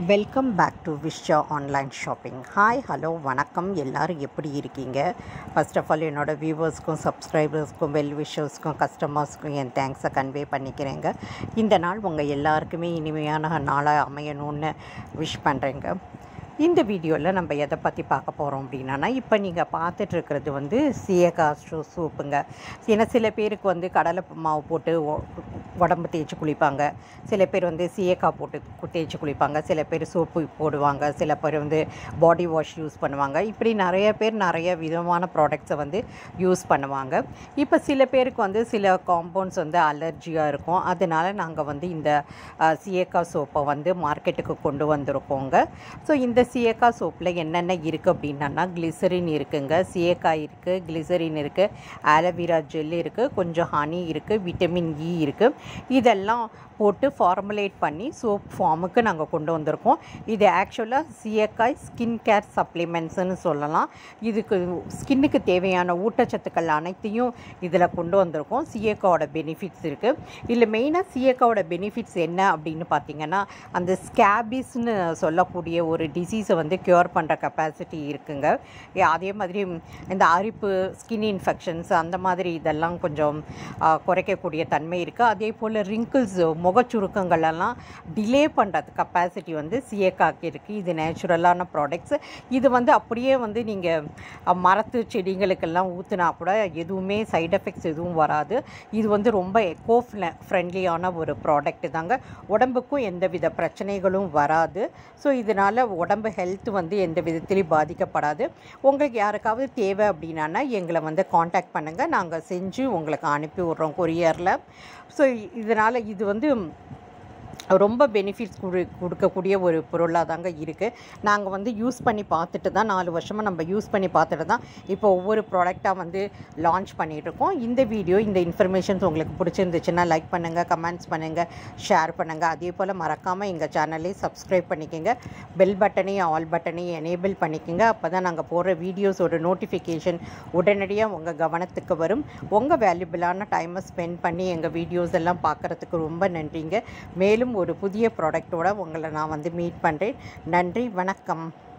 welcome back to Visha online shopping hi hello வணக்கம் எல்லோரும் எப்படி இருக்கீங்க ஃபர்ஸ்ட் ஆஃப் ஆல் என்னோடய வியூவர்ஸ்க்கும் சப்ஸ்கிரைபர்ஸ்க்கும் வெல் விஷர்ஸ்க்கும் கஸ்டமர்ஸ்க்கும் என் தேங்க்ஸை கன்வே பண்ணிக்கிறேங்க இந்த நாள் உங்கள் எல்லாருக்குமே இனிமையான நாளாக அமையணும்னு விஷ் பண்ணுறேங்க இந்த வீடியோவில் நம்ம எதை பற்றி பார்க்க போகிறோம் அப்படின்னா இப்போ நீங்கள் பார்த்துட்ருக்கிறது வந்து சீயக்காய் சூ சூப்புங்க ஏன்னா சில பேருக்கு வந்து கடலை மாவு போட்டு ஒ- உடம்பு தேய்ச்சி குளிப்பாங்க சில பேர் வந்து சீயக்காய் போட்டு கு- தேய்ச்சி குளிப்பாங்க சில பேர் சோப்பு போடுவாங்க சில பேர் வந்து பாடி வாஷ் யூஸ் பண்ணுவாங்க இப்படி நிறைய பேர் நிறைய விதமான ப்ராடக்ட்ஸை வந்து யூஸ் பண்ணுவாங்க இப்போ சில பேருக்கு வந்து சில காம்பவுண்ட்ஸ் வந்து அலர்ஜியாக இருக்கும் அதனால் நாங்கள் வந்து இந்த அஹ், சீயக்காய் சோப்பை வந்து மார்க்கெட்டுக்கு கொண்டு வந்திருக்கோங்க ஸோ இந்த சீயக்காய் சோப்பில் என்னென்ன இருக்குது அப்படின்னா கிளிசரின் இருக்குங்க சீயக்காய் இருக்குது கிளிசரின் இருக்குது ஆலோவேரா ஜெல் இருக்குது கொஞ்சம் ஹனி இருக்குது விட்டமின் இ இருக்குது இதெல்லாம் போட்டு ஃபார்முலேட் பண்ணி சோப் ஃபார்முக்கு நாங்கள் கொண்டு வந்திருக்கோம் இது ஆக்சுவலாக சீயக்காய் ஸ்கின் கேர் சப்ளிமெண்ட்ஸ்னு சொல்லலாம் இதுக்கு ஸ்கின்னுக்கு தேவையான ஊட்டச்சத்துக்கள் அனைத்தையும் இதில் கொண்டு வந்திருக்கோம் சீயக்காவோட பெனிஃபிட்ஸ் இருக்குது இதில் மெயினாக சீயக்காவோட பெனிஃபிட்ஸ் என்ன அப்படின்னு பார்த்தீங்கன்னா அந்த ஸ்கேபிஸ்னு சொல்லக்கூடிய ஒரு டிசீஸை வந்து க்யூர் பண்ணுற கெப்பாசிட்டி இருக்குங்க ஏ, அதே மாதிரி இந்த அரிப்பு ஸ்கின் இன்ஃபெக்ஷன்ஸ் அந்த மாதிரி இதெல்லாம் கொஞ்சம் ஆ, குறைக்கக்கூடிய தன்மை இருக்குது அதே போல் ரிங்கிள்ஸ் முகச்சுருக்கங்கள் எல்லாம் டிலே பண்ணுறது கெப்பாசிட்டி வந்து சிஏக்காக்கு இருக்குது இது நேச்சுரலான ப்ராடக்ட்ஸ் இது வந்து அப்படியே வந்து நீங்கள் மரத்து செடிகளுக்கெல்லாம் ஊற்றினா கூட எதுவுமே சைடு எஃபெக்ட்ஸ் எதுவும் வராது இது வந்து ரொம்ப எக்கோ ஃப்ரெண்ட்லியான ஒரு ப்ராடக்ட் தாங்க உடம்புக்கும் எந்த வித பிரச்சனைகளும் வராது ஸோ இதனால் உடம்பு ஹெல்த் வந்து எந்த விதத்திலையும் பாதிக்கப்படாது உங்களுக்கு யாருக்காவது தேவை அப்படின்னா எங்களை வந்து காண்டாக்ட் பண்ணுங்கள் நாங்கள் செஞ்சு உங்களுக்கு அனுப்பி விட்றோம் கொரியரில் ஸோ இதனால் இது வந்து ரொம்ப பெனிஃபிட்ஸ் கொடு கொடுக்கக்கூடிய ஒரு பொருளாக தாங்க இருக்குது நாங்கள் வந்து யூஸ் பண்ணி பார்த்துட்டு தான் நாலு வருஷமாக நம்ம யூஸ் பண்ணி பார்த்துட்டு தான் இப்போ ஒவ்வொரு ப்ராடக்டாக வந்து லான்ச் பண்ணிகிட்ருக்கோம் இந்த வீடியோ இந்த இன்ஃபர்மேஷன்ஸ் உங்களுக்கு பிடிச்சிருந்துச்சுன்னா லைக் பண்ணுங்கள் கமெண்ட்ஸ் பண்ணுங்கள் ஷேர் பண்ணுங்கள் அதே போல் மறக்காமல் எங்கள் சேனலை சப்ஸ்கிரைப் பண்ணிக்கோங்க பெல் பட்டனையும் ஆல் பட்டனையும் எனேபிள் பண்ணிக்கோங்க அப்போ தான் நாங்கள் போடுற வீடியோஸோட நோட்டிஃபிகேஷன் உடனடியாக உங்கள் கவனத்துக்கு வரும் உங்கள் வேல்யூபிளான டைமை ஸ்பெண்ட் பண்ணி எங்கள் வீடியோஸ் எல்லாம் பார்க்குறதுக்கு ரொம்ப நன்றிங்க மேலும் ஒரு புதிய ப்ராடக்டோட உங்களை நான் வந்து மீட் பண்ணுறேன் நன்றி வணக்கம்